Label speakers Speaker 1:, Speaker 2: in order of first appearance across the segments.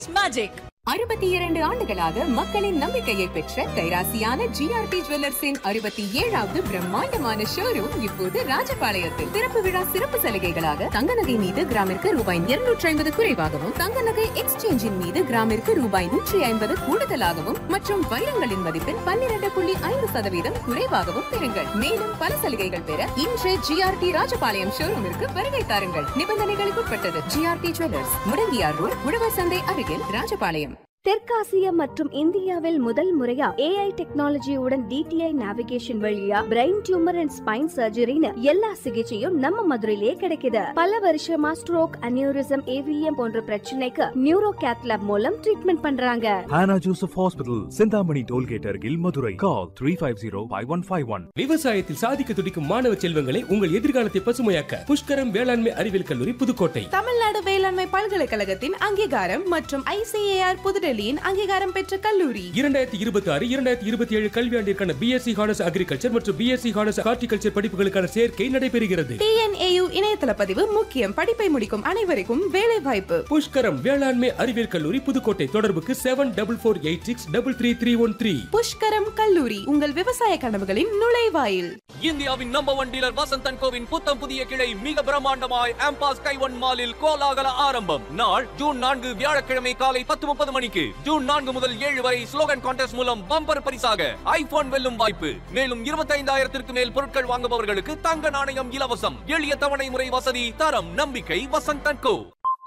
Speaker 1: Magic
Speaker 2: அறுபத்தி இரண்டு ஆண்டுகளாக மக்களின் நம்பிக்கையை பெற்ற கைராசியான ஜிஆர்பி ஜுவல்லர்ஸின் அறுபத்தி ஏழாவது பிரம்மாண்டமான ஷோரூம் இப்போது ராஜபாளையத்தில் திறப்பு விழா சிறப்பு சலுகைகளாக தங்க நகை மீது கிராமிற்கு ரூபாய் இருநூற்றி ஐம்பது குறைவாகவும் தங்க நகை எக்ஸ்சேஞ்சின் மீது கிராமிற்கு ரூபாய் நூற்றி ஐம்பது கூடுதலாகவும் மற்றும் வைரங்களின் மதிப்பில் பன்னிரண்டு புள்ளி ஐந்து சதவீதம் குறைவாகவும் பெறுங்கள் மேலும் பல சலுகைகள் பெற இன்று ஜிஆர்டி ராஜபாளையம் ஷோரூமிற்கு வருகை தாருங்கள் நிபந்தனைகளுக்கு உட்பட்டது ஜிஆர்டி ஜுவல்லர்ஸ் முடங்கியார் ரோட் உழவர் சந்தை அருகில் ராஜபாளையம்
Speaker 3: தெற்காசியா மற்றும் இந்தியாவில் முதல் முறையா ஏஐ டெக்னாலஜியுடன் டிடிஐ நேவிகேஷன் வழியா பிரெயின் டியூமர் அண்ட் ஸ்பைன் சர்ஜரின்னு எல்லா சிகிச்சையும் நம்ம மதுரையிலேயே கிடைக்குது பல வருஷமா ஸ்ட்ரோக் அனியூரிசம் ஏவிஎம் போன்ற பிரச்சனைக்கு நியூரோ கேத்லாப் மூலம் ட்ரீட்மெண்ட் பண்றாங்க
Speaker 4: Hannah Joseph Hospital, Sindhamani Tollgate Argil, Madurai. Call 350-5151.
Speaker 5: விவசாயத்தில் சாதிக்க துடிக்கும் மாணவ செல்வங்களை உங்கள் எதிர்காலத்தை பசுமையாக்க புஷ்கரம் வேளாண்மை அறிவியல் கல்லூரி புதுக்கோட்டை
Speaker 6: தமிழ்நாடு வேளாண்மை பல்கலைக்கழகத்தின் அங்கீகாரம் மற்றும் ஐசிஏஆர் புதுடெல்லியின் அங்கீகாரம் பெற்ற கல்லூரி
Speaker 5: இரண்டாயிரத்தி இருபத்தி ஆறு இரண்டாயிரத்தி இருபத்தி ஏழு கல்வியாண்டிற்கான பிஎஸ்சி ஹானர்ஸ் அக்ரிகல்ச்சர் மற்றும் பிஎஸ்சி ஹானர்ஸ் ஹார்டிகல்ச்சர் படிப்புகளுக்கான சேர்க்கை நடைபெறுகிறது
Speaker 6: டிஎன்ஏயு இணையதள பதிவு முக்கியம் படிப்பை முடிக்கும் அனைவருக்கும் வேலை வாய்ப்பு
Speaker 5: புஷ்கரம் வேளாண்மை அறிவியல் கல்லூரி புதுக்கோட்டை தொடர்புக்கு seven double four eight six double three three one three
Speaker 6: Pushkaram கல்லூரி உங்கள் விவசாய கனவுகளின் நுழைவாயில்
Speaker 7: இந்தியாவின் நம்பர் ஒன் டீலர் வசந்தன் கோவின் புத்தம் புதிய கிளை மிக பிரம்மாண்டமாய் ஆம்பாஸ் கைவன் மாலில் கோலாகல ஆரம்பம் நாள் ஜூன் நான்கு வியாழக்கிழமை காலை பத்து முப்பது மணிக்கு ஜூன் நான்கு முதல் ஏழு வரை ஸ்லோகன் கான்டெஸ்ட் மூலம் பம்பர் பரிசாக ஐபோன் வெல்லும் வாய்ப்பு மேலும் இருபத்தைந்தாயிரத்திற்கு மேல் பொருட்கள் வாங்குபவர்களுக்கு தங்க நாணயம் இலவசம் எளிய தவணை முறை வசதி தரம் நம்பிக்கை வசந்தன் கோ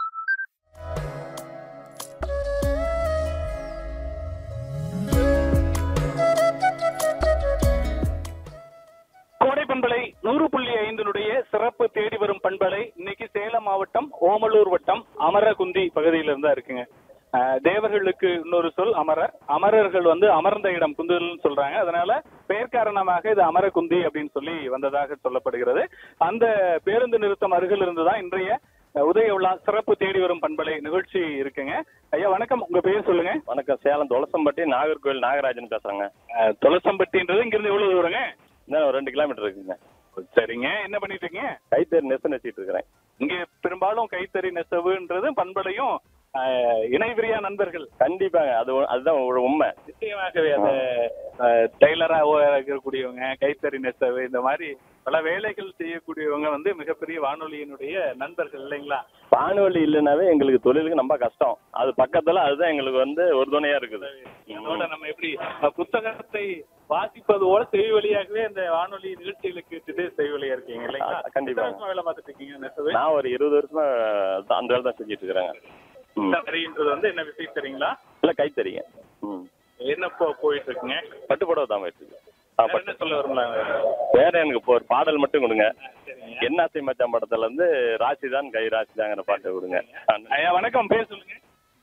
Speaker 8: கோடை பண்பலை நூறு புள்ளி ஐந்தினுடைய சிறப்பு தேடி வரும் பண்பலை இன்னைக்கு சேலம் மாவட்டம் ஓமலூர் வட்டம் அமரகுந்தி பகுதியில இருந்தா இருக்குங்க அஹ், தேவர்களுக்கு இன்னொரு சொல் அமரர் அமரர்கள் வந்து அமர்ந்த இடம் குந்துதல்னு சொல்றாங்க அதனால பெயர் காரணமாக இது அமரகுந்தி அப்படின்னு சொல்லி வந்ததாக சொல்லப்படுகிறது அந்த பேருந்து நிறுத்தம் அருகில் இருந்துதான் இன்றைய அஹ், உதய விழா சிறப்பு தேடி வரும் பண்பலை நிகழ்ச்சி இருக்குங்க ஐயா வணக்கம் உங்க பேர் சொல்லுங்க
Speaker 9: வணக்கம் சேலம் துளசம்பட்டி நாகர்கோவில் நாகராஜன் பேசுறேங்க
Speaker 8: அஹ், துளசம்பட்டின்றது இங்கிருந்து எவ்வளவு தூரங்க
Speaker 9: இன்னும் ஒரு ரெண்டு கிலோமீட்டர் இருக்குங்க
Speaker 8: சரிங்க என்ன பண்ணிட்டு இருக்கீங்க
Speaker 9: கைத்தறி நெசன் வச்சுட்டு இருக்கிறேன்
Speaker 8: இங்க பெரும்பாலும் கைத்தறி நெசவுன்றது பண்பலையும் ஆஹ், இணைபிரியா நண்பர்கள்
Speaker 9: கண்டிப்பாங்க அது ஒ- அதுதான் ஒரு உண்மை
Speaker 8: நிச்சயமாகவே அந்த ஆஹ், டெய்லரா இருக்கக்கூடியவங்க கைத்தறி நெசவு இந்த மாதிரி பல வேலைகள் செய்யக்கூடியவங்க வந்து மிகப்பெரிய வானொலியினுடைய நண்பர்கள் இல்லைங்களா
Speaker 9: வானொலி இல்லைனாவே எங்களுக்கு தொழிலுக்கு ரொம்ப கஷ்டம் அது பக்கத்துல அதுதான் எங்களுக்கு வந்து ஒரு துணையா இருக்குது
Speaker 8: அதோட நம்ம எப்படி அஹ், புத்தகத்தை வாசிப்பது போல செவி வழியாகவே இந்த வானொலி நிகழ்ச்சிகளை கேட்டுட்டு செவி வழியா இருக்கீங்க இல்லைங்களா
Speaker 9: ஆ, கண்டிப்பா.
Speaker 8: எத்தனை வருஷமா வேலை பார்த்துட்டு இருக்கீங்க நெசவு
Speaker 9: நான் ஒரு இருபது வருஷமா அந்த வேலை தான் செஞ்சுட்டு இருக்கிறேங்க ம்.
Speaker 8: சரின்றது வந்து என்ன விஷயம் தெரியுங்களா
Speaker 9: இல்ல கைத்தறிங்க ம்
Speaker 8: என்ன போ போயிட்டு இருக்குங்க
Speaker 9: பட்டு புடவை தான் போயிட்டு இருக்கு ஆ,
Speaker 8: வேற
Speaker 9: பட்டு
Speaker 8: என்ன சொல்ல வரும்லாங்க
Speaker 9: வேற எனக்கு இப்போ ஒரு பாடல் மட்டும் கொடுங்க என்னாசை மச்சான் படத்துல இருந்து ராசிதான் கை ராசிதாங்கிற பாட்டு கொடுங்க
Speaker 8: ஐயா வணக்கம் பேர் சொல்லுங்க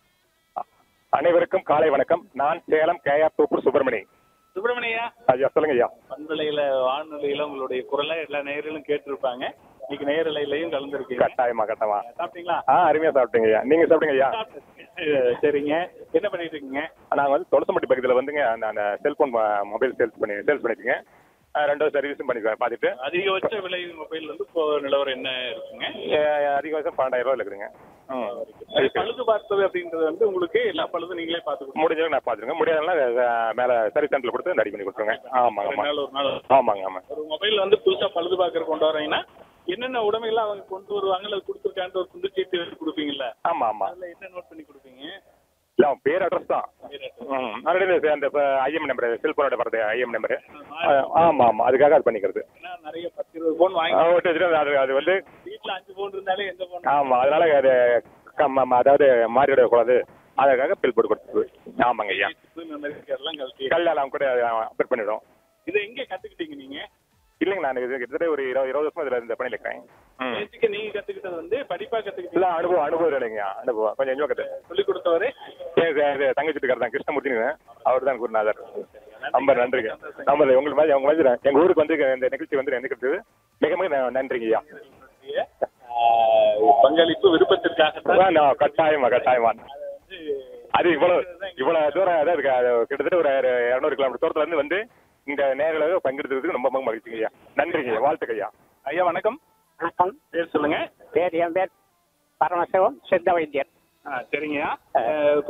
Speaker 10: அனைவருக்கும் காலை வணக்கம் நான் சேலம் கேஆ தோப்பூர் சுப்பிரமணி
Speaker 8: சுப்பிரமணியா
Speaker 10: ஐயா சொல்லுங்க ஐயா
Speaker 8: பண்பலையில வானொலியில உங்களுடைய குரலை எல்லா நேயர்களும் கேட்டிருப்பாங்க இன்னைக்கு நேரலையிலையும் கலந்துருக்கீங்க
Speaker 10: கட்டாயமா கட்டாயமா
Speaker 8: சாப்பிட்டீங்களா
Speaker 10: ஆ அருமையா சாப்பிட்டீங்க ஐயா நீங்க சாப்பிடுங்க ஐயா
Speaker 8: சாப்பிட்டேன். சரிங்க என்ன பண்ணிட்டு இருக்கீங்க
Speaker 10: நாங்க வந்து துளசம்பட்டி பக்கத்துல வந்துங்க அந்த அந்த செல்போன் மொபைல் சேல்ஸ் பண்ணி சேல்ஸ் பண்ணிருக்கீங்க ஆ, ரெண்டாவது சர்வீஸும் பண்ணி பார்த்துட்டு
Speaker 8: அதிகபட்ச விலை மொபைல் வந்து இப்போ நிலவரம் என்ன இருக்குங்க
Speaker 10: ஆ, அதிகபட்சம் பன்னெண்டாயிரம் ரூபாய் இருக்குதுங்க
Speaker 8: அது பழுது பார்த்தது அப்படின்றது வந்து உங்களுக்கு எல்லா பழுதும் நீங்களே பார்த்து
Speaker 10: முடிஞ்சவங்க நான் பார்த்துருங்க முடியாதனால ஆ, மேல சர்வீஸ் சென்டர்ல கொடுத்து ரெடி பண்ணி கொடுத்துருங்க ஆமாங்க
Speaker 8: ரெண்டு
Speaker 10: ஆமா
Speaker 8: நாள் ஒரு நாள்
Speaker 10: ஆமாங்க ஆமா
Speaker 8: ஒரு மொபைல் வந்து புதுசா பழுது பார்க்கற கொண்டு வரீங்கன்னா என்னென்ன உடைமைகள் அவங்க கொண்டு வருவாங்க அல்லது கொடுத்துருக்கான்ற ஒரு துண்டு சீட்டு எழுதி கொடுப்பீங்கல்ல
Speaker 10: ஆமா ஆமா
Speaker 8: அதுல என்ன நோட் பண்ணி கொடுப்பீங்க
Speaker 10: இல்ல அவன் பேர் அட்ரஸ் தான் ம் ஆல்ரெடி அந்த ஐஎம் நம்பர் செல்போனோட வரது ஐஎம் நம்பர் ஆமா ஆமா அதுக்காக அது பண்ணிக்கிறது
Speaker 8: ஏன்னா நிறைய பத்து இருபது போன் வாங்கி
Speaker 10: ஆ, ஓட்டு வச்சுட்டு அது அது வந்து
Speaker 8: வீட்டுல அஞ்சு போன் இருந்தாலே எந்த போன்
Speaker 10: ஆமா அதனால அது கம்- ஆமா, அதாவது மாறிவிட கூடாது அதுக்காக பில் போட்டு கொடுத்தது ஆமாங்க ஐயா
Speaker 8: எல்லாம் கழட்டி
Speaker 10: கல்லால் அவங்க கூட அப்டேட் பண்ணிவிடும்
Speaker 8: இதை எங்க கத்துக்கிட்டீங்க நீங்க
Speaker 10: இல்லைங்க நான் இது கிட்டத்தட்ட ஒரு இருபது இருபது வருஷமா இதுல இந்த பணியில் இருக்கேன் ம்.
Speaker 8: பேசிக்க நீங்க கத்துக்கிட்டது வந்து படிப்பா
Speaker 10: இல்ல
Speaker 8: கத்துக்கிட்டீங்க
Speaker 10: அனுபவம் அனுபவம் இல்லைங்க அனுபவம் கொஞ்சம் என்ஜோ கத்து
Speaker 8: சொல்லி கொடுத்தவரு
Speaker 10: ஏன் சார் இது தங்கச்சி இருக்காரு தான் கிருஷ்ணமூர்த்திங்க அவர் தான் குருநாதர் ரொம்ப நன்றிங்க ரொம்ப உங்களுக்கு மாதிரி உங்க மாதிரி எங்க ஊருக்கு வந்து இந்த நிகழ்ச்சி வந்து நினைக்கிறது மிக மிக ந- நன்றிங்க ஐயா
Speaker 8: ஆஹ், பங்களிப்பு விருப்பத்திற்காக
Speaker 10: ஆ, நான் கட்டாயமா கட்டாயமா அது இவ்வளவு இவ்வளவு தூரம் அதான் இருக்கு அது கிட்டத்தட்ட ஒரு இரநூறு கிலோமீட்டர் தூரத்துல இருந்து வந்து இந்த நேரலாக பங்கெடுத்ததுக்கு ரொம்ப ரொம்ப மகிழ்ச்சிங்க ஐயா நன்றிங்க ஐயா வாழ்த்துக்கு ஐயா
Speaker 8: ஐயா வணக்கம்
Speaker 11: வணக்கம்
Speaker 8: பேர் சொல்லுங்க
Speaker 11: பேர் என் பேர் பரமசிவம் சித்த வைத்தியர்
Speaker 8: சரிங்கய்யா